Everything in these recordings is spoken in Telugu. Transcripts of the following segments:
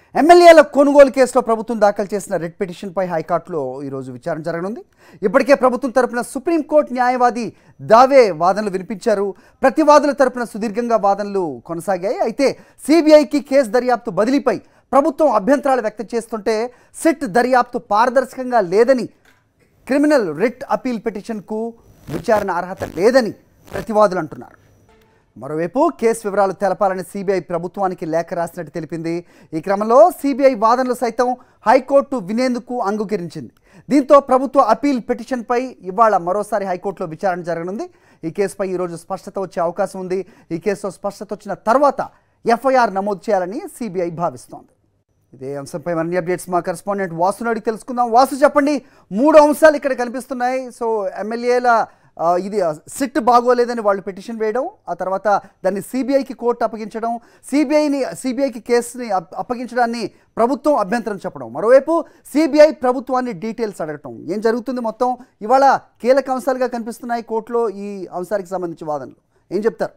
ఎమ్మెల్యేల కొనుగోలు కేసులో ప్రభుత్వం దాఖలు చేసిన రెడ్ పిటిషన్పై హైకోర్టులో ఈరోజు విచారణ జరగనుంది ఇప్పటికే ప్రభుత్వం తరపున సుప్రీంకోర్టు న్యాయవాది దావే వాదనలు వినిపించారు ప్రతివాదుల తరపున సుదీర్ఘంగా వాదనలు కొనసాగాయి అయితే సిబిఐకి కేసు దర్యాప్తు బదిలీపై ప్రభుత్వం అభ్యంతరాలు వ్యక్తం చేస్తుంటే సిట్ దర్యాప్తు పారదర్శకంగా లేదని క్రిమినల్ రిట్ అపీల్ పిటిషన్కు విచారణ అర్హత లేదని ప్రతివాదులు అంటున్నారు మరోవైపు కేసు వివరాలు తెలపాలని సిబిఐ ప్రభుత్వానికి లేఖ రాసినట్టు తెలిపింది ఈ క్రమంలో సిబిఐ వాదనలు సైతం హైకోర్టు వినేందుకు అంగీకరించింది దీంతో ప్రభుత్వ అపీల్ పిటిషన్పై ఇవాళ మరోసారి హైకోర్టులో విచారణ జరగనుంది ఈ కేసుపై ఈరోజు స్పష్టత వచ్చే అవకాశం ఉంది ఈ కేసులో స్పష్టత వచ్చిన తర్వాత ఎఫ్ఐఆర్ నమోదు చేయాలని సిబిఐ భావిస్తోంది ఇదే అంశంపై మరిన్ని అప్డేట్స్ మా కరెస్పాండెంట్ వాసుని అడిగి తెలుసుకుందాం వాసు చెప్పండి మూడు అంశాలు ఇక్కడ కనిపిస్తున్నాయి సో ఎమ్మెల్యేల ఆ, ఇది ఆ, సిట్ బాగోలేదని వాళ్ళు పిటిషన్ వేయడం ఆ తర్వాత దాన్ని సిబిఐకి కోర్టు అప్పగించడం సిబిఐని సిబిఐకి కేసుని అప్- అప్పగించడాన్ని ప్రభుత్వం అభ్యంతరం చెప్పడం మరోవైపు సిబిఐ ప్రభుత్వాన్ని డీటెయిల్స్ అడగటం ఏం జరుగుతుంది మొత్తం ఇవాళ కీలక అంశాలుగా కనిపిస్తున్నాయి కోర్టులో ఈ అంశానికి సంబంధించి వాదనలు ఏం చెప్తారు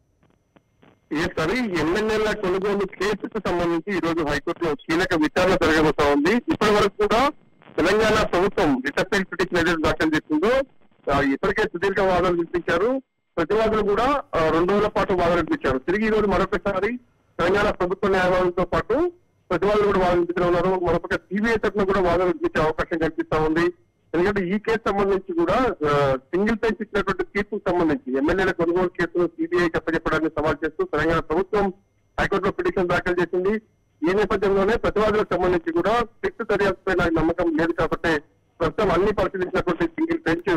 ఈ సరి ఎమ్మెల్యేల కొనుగోలు కేసుకు సంబంధించి ఈ రోజు హైకోర్టులో కీలక విచారణ జరగబోతా ఉంది ఇప్పటి వరకు కూడా తెలంగాణ ప్రభుత్వం రిటర్న్ పిటిషన్ ఏదైతే దాఖలు చేసిందో ఆ, ఇప్పటికే సుదీర్ఘ వాదనలు వినిపించారు ప్రతివాదులు కూడా ఆ, రెండు రోజుల పాటు వాదనలు వినిపించారు తిరిగి ఈ రోజు మరొకసారి తెలంగాణ ప్రభుత్వ న్యాయవాదులతో పాటు ప్రతివాదులు కూడా వాదన వినిపించడం ఉన్నారు మరొక సిబిఐ తరఫున కూడా వాదన వినిపించే అవకాశం కనిపిస్తా ఉంది ఎందుకంటే ఈ కేసు సంబంధించి కూడా సింగిల్ బెంచ్ ఇచ్చినటువంటి తీర్పుకు సంబంధించి ఎమ్మెల్యేల కొనుగోలు కేసును సిబిఐకి అప్పచెప్పడాన్ని సవాల్ చేస్తూ తెలంగాణ ప్రభుత్వం హైకోర్టులో పిటిషన్ దాఖలు చేసింది ఈ నేపథ్యంలోనే ప్రతివాదులకు సంబంధించి కూడా ఫిక్స్ దర్యాప్తుపై నాకు నమ్మకం లేదు కాబట్టి ప్రస్తుతం అన్ని పరిశీలించినటువంటి సింగిల్ బెంచ్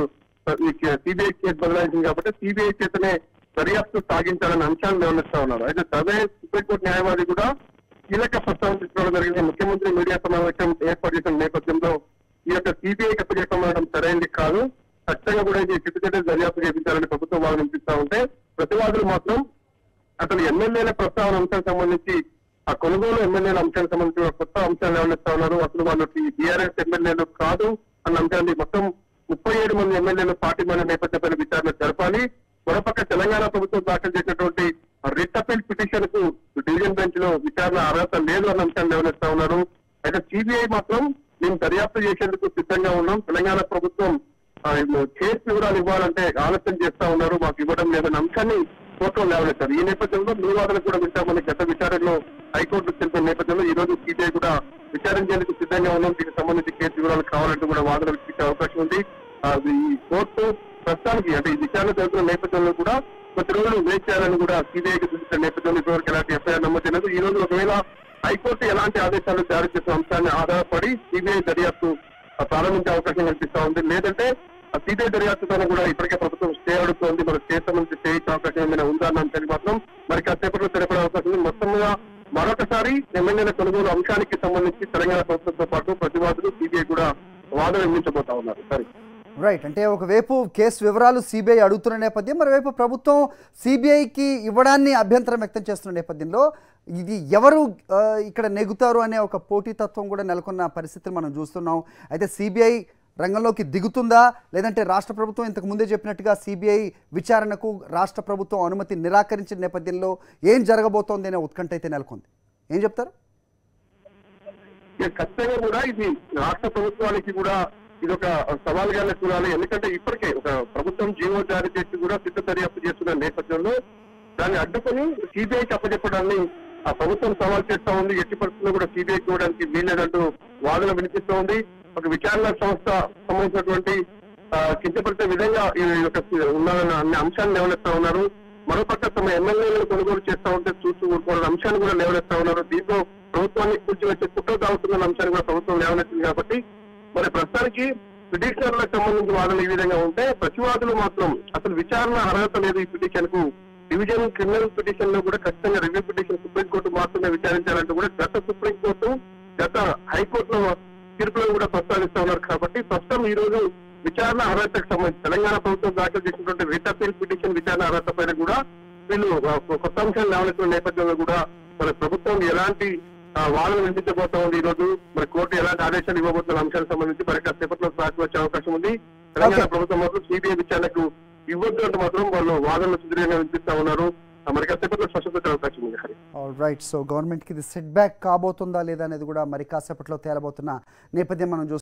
సిబిఐ కేసు బదలాయించింది కాబట్టి సిబిఐ చేతనే దర్యాప్తు సాగించాలనే అంశాన్ని లేవనెత్తా ఉన్నారు అయితే సర్వే సుప్రీంకోర్టు న్యాయవాది కూడా కీలక ప్రస్తావన తీసుకోవడం జరిగింది ముఖ్యమంత్రి మీడియా సమావేశం ఏర్పాటు చేసిన నేపథ్యంలో ఈ యొక్క సిబిఐ అప్పచెప్పడం సరైనది కాదు ఖచ్చితంగా కూడా ఇది చిట్టుచెట్టు దర్యాప్తు చేయించాలని ప్రభుత్వం వాదన వినిపిస్తా ఉంటే ప్రతివాదులు మాత్రం అసలు ఎమ్మెల్యేల ప్రస్తావన అంశానికి సంబంధించి ఆ కొనుగోలు ఎమ్మెల్యేల అంశానికి సంబంధించి ఒక కొత్త అంశాలు లేవనెత్తా ఉన్నారు అసలు వాళ్ళు టీఆర్ఎస్ ఎమ్మెల్యేలు కాదు అన్న అంశాన్ని మొత్తం ముప్పై ఏడు మంది ఎమ్మెల్యేలు పార్టీ మన నేపథ్యంపై విచారణ జరపాలి మరోపక్క తెలంగాణ ప్రభుత్వం దాఖలు చేసినటువంటి రిట్ అపీల్ పిటిషన్ కు డివిజన్ బెంచ్ లో విచారణ అర్హత లేదు అన్న అంశాన్ని లేవనెత్తా ఉన్నారు అయితే సిబిఐ మాత్రం మేము దర్యాప్తు చేసేందుకు సిద్ధంగా ఉన్నాం తెలంగాణ ప్రభుత్వం ఆ, కేసు వివరాలు ఇవ్వాలంటే ఆలస్యం చేస్తా ఉన్నారు మాకు ఇవ్వడం లేదన్న అంశాన్ని కోర్టులో లేవనెత్తారు ఈ నేపథ్యంలో మీ వాదన కూడా వింటామని గత విచారణలో హైకోర్టు తెలిపిన నేపథ్యంలో ఈ రోజు సిబిఐ కూడా విచారించేందుకు సిద్ధంగా ఉన్నాం దీనికి సంబంధించి కేసు వివరాలు కావాలంటూ కూడా వాదన వినిపించే అవకాశం ఉంది ఆ, ఈ కోర్టు ప్రస్తుతానికి అంటే ఈ విచారణ జరుగుతున్న నేపథ్యంలో కూడా కొద్ది రోజులు వేచి చేయాలని కూడా సిబిఐకి చూసిన నేపథ్యంలో ఇప్పటివరకు ఎలాంటి ఎఫ్ఐఆర్ నమోదు చేయలేదు ఈ రోజు ఒకవేళ హైకోర్టు ఎలాంటి ఆదేశాలు జారీ చేసిన అంశాన్ని ఆధారపడి సిబిఐ దర్యాప్తు ఆ, ప్రారంభించే అవకాశం కనిపిస్తా ఉంది లేదంటే ఆ సిబిఐ దర్యాప్తుతో కూడా ఇప్పటికే ప్రభుత్వం స్టే అడుగుతోంది మరి స్టే సంబంధించి స్టే ఇచ్చే అవకాశం ఏమైనా ఉందా అన్న అంశానికి మాత్రం మరి కాసేపట్లో తెలపడే అవకాశం ఉంది మొత్తం మీద మరొకసారి ఎమ్మెల్యేల కొనుగోలు అంశానికి సంబంధించి తెలంగాణ ప్రభుత్వంతో పాటు ప్రతివాదులు సిబిఐ కూడా వాదన వినిపించబోతా ఉన్నారు సరే రైట్ అంటే ఒకవైపు కేసు వివరాలు సిబిఐ అడుగుతున్న నేపథ్యం మరోవైపు ప్రభుత్వం సిబిఐకి ఇవ్వడాన్ని అభ్యంతరం వ్యక్తం చేస్తున్న నేపథ్యంలో ఇది ఎవరు ఆ, ఇక్కడ నెగుతారు అనే ఒక పోటీతత్వం కూడా నెలకొన్న పరిస్థితిని మనం చూస్తున్నాం అయితే సిబిఐ రంగంలోకి దిగుతుందా లేదంటే రాష్ట్ర ప్రభుత్వం ఇంతకు ముందే చెప్పినట్టుగా సిబిఐ విచారణకు రాష్ట్ర ప్రభుత్వం అనుమతి నిరాకరించిన నేపథ్యంలో ఏం జరగబోతోంది అనే ఉత్కంఠ అయితే నెలకొంది ఏం చెప్తారు ఇక ఖచ్చితంగా కూడా ఇది రాష్ట్ర ప్రభుత్వానికి కూడా ఇది ఒక సవాలుగానే చూడాలి ఎందుకంటే ఇప్పటికే ఒక ప్రభుత్వం జీవో జారీ చేసి కూడా సిద్ధ దర్యాప్తు చేస్తున్న నేపథ్యంలో దాన్ని అడ్డుకొని సిబిఐకి అప్పచెప్పడాన్ని ఆ ప్రభుత్వం సవాల్ చేస్తా ఉంది ఎట్టి పరిస్థితుల్లో కూడా సిబిఐకి ఇవ్వడానికి వీల్లేదంటూ వాదన వినిపిస్తూ ఉంది ఒక విచారణ సంస్థ సంబంధించినటువంటి ఆ, కించపరిచే విధంగా ఈ యొక్క ఉన్నారన్న అన్ని అంశాలను లేవనెత్తా ఉన్నారు మరోపక్క తమ ఎమ్మెల్యేలను కొనుగోలు చేస్తా ఉంటే చూస్తూ ఊరుకోవాలన్న అంశాన్ని కూడా లేవనెత్తా ఉన్నారు దీంతో ప్రభుత్వాన్ని కూర్చోవచ్చే కుట్ర తాగుతున్న అంశాన్ని కూడా ప్రభుత్వం లేవనెత్తింది కాబట్టి మరి ప్రస్తుతానికి పిటిషనర్లకు సంబంధించి వాదనలు ఈ విధంగా ఉంటే ప్రతివాదులు మాత్రం అసలు విచారణ అర్హత లేదు ఈ పిటిషన్ కు డివిజన్ క్రిమినల్ పిటిషన్ లో కూడా ఖచ్చితంగా రివ్యూ పిటిషన్ సుప్రీంకోర్టు మాత్రమే విచారించాలంటూ కూడా గత సుప్రీంకోర్టు గత హైకోర్టులో తీర్పులో కూడా ప్రస్తావిస్తా ఉన్నారు కాబట్టి ప్రస్తుతం ఈ రోజు విచారణ అర్హతకు సంబంధించి తెలంగాణ ప్రభుత్వం దాఖలు చేసినటువంటి రిట్ అపీల్ పిటిషన్ విచారణ అర్హత పైన కూడా వీళ్ళు ఆ, కొత్త అంశాలు లేవనెత్తిన నేపథ్యంలో కూడా మన ప్రభుత్వం ఎలాంటి ఆ, వాదన వినిపించబోతా ఉంది ఈ రోజు మరి కోర్టు ఎలాంటి ఆదేశాలు ఇవ్వబోతున్న అంశాలకు సంబంధించి మరి కాసేపట్లో సాక్షి వచ్చే అవకాశం ఉంది తెలంగాణ Okay. ప్రభుత్వం మాత్రం సిబిఐ విచారణకు ఇవ్వద్దు అంటే మాత్రం వాళ్ళు వాదనలు సుదీర్ఘంగా వినిపిస్తా ఉన్నారు మరి కాసేపట్లో స్పష్టత వచ్చే అవకాశం ఉంది హరి రైట్ సో గవర్నమెంట్కి ఇది సెట్ బ్యాక్ కాబోతుందా లేదా అనేది కూడా మరి కాసేపట్లో తేలబోతున్న నేపథ్యం మనం చూస్తున్నాం